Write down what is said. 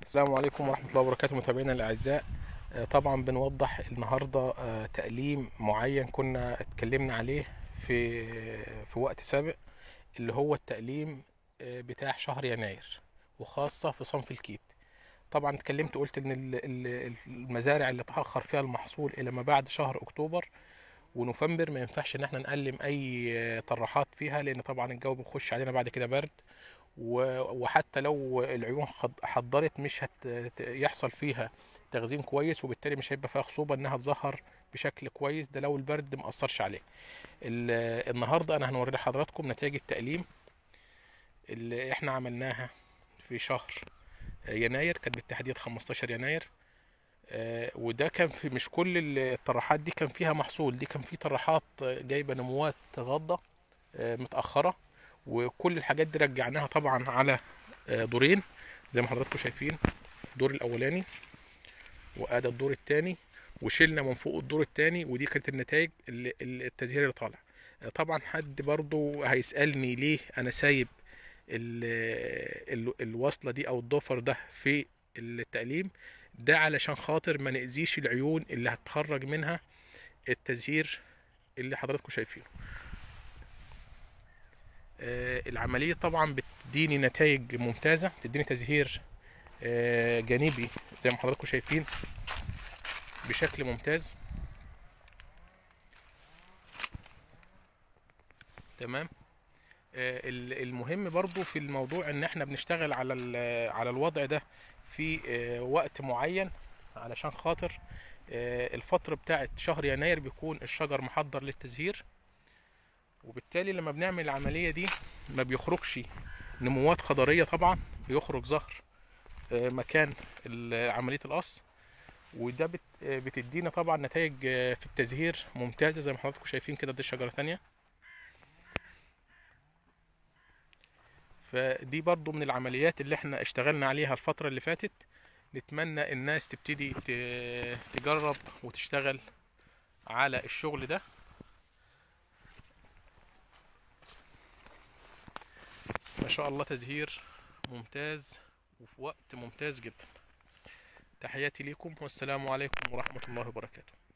السلام عليكم ورحمة الله وبركاته متابعينا الأعزاء آه، طبعا بنوضح النهاردة آه، تأليم معين كنا اتكلمنا عليه في في وقت سابق اللي هو التأليم آه، بتاع شهر يناير وخاصة في صنف الكيت طبعا اتكلمت قلت ان ال- ال- المزارع اللي تأخر فيها المحصول الى ما بعد شهر اكتوبر ونوفمبر ما ينفعش ان احنا نقلم اي آه، طراحات فيها لان طبعا الجو بيخش علينا بعد كده برد و- وحتى لو العيون خض- حضرت مش هيحصل فيها تخزين كويس وبالتالي مش هيبقى فيها خصوبة انها تظهر بشكل كويس ده لو البرد مأثرش عليه ال- النهاردة انا هنوري لحضراتكم نتائج التقليم اللي احنا عملناها في شهر يناير كانت بالتحديد 15 يناير آه، وده كان في مش كل الطراحات دي كان فيها محصول دي كان في طراحات جايبة نموات غضة آه، متأخرة وكل الحاجات دي رجعناها طبعا على آه، دورين زي ما حضراتكم شايفين الدور الاولاني وادي الدور الثاني وشلنا من فوق الدور الثاني ودي كانت النتائج اللي اللي- التزهير اللي طالع آه، طبعا حد برضو هيسالني ليه انا سايب ال- ال- الوصله دي او الضفر ده في التقليم ده علشان خاطر ما نأذيش العيون اللي هتخرج منها التزهير اللي حضراتكم شايفينه آه، العملية طبعا بتديني نتائج ممتازة بتديني تزهير آه، جانبي زي ما حضراتكم شايفين بشكل ممتاز تمام آه، ال- المهم برضو في الموضوع ان احنا بنشتغل على ال- على الوضع ده في آه، وقت معين علشان خاطر آه، الفترة بتاعت شهر يناير بيكون الشجر محضر للتزهير وبالتالي لما بنعمل العملية دي ما بيخرجش نموات خضرية طبعا بيخرج زهر آه، مكان ال- عملية القص وده بت- آه، بتدينا طبعا نتائج آه، في التزهير ممتازة زي ما حضراتكم شايفين كده دي شجرة تانية فدي برضو من العمليات اللي احنا اشتغلنا عليها الفترة اللي فاتت نتمنى الناس تبتدي ت- تجرب وتشتغل على الشغل ده ما شاء الله تزهير ممتاز وفي وقت ممتاز جدا تحياتي لكم والسلام عليكم ورحمة الله وبركاته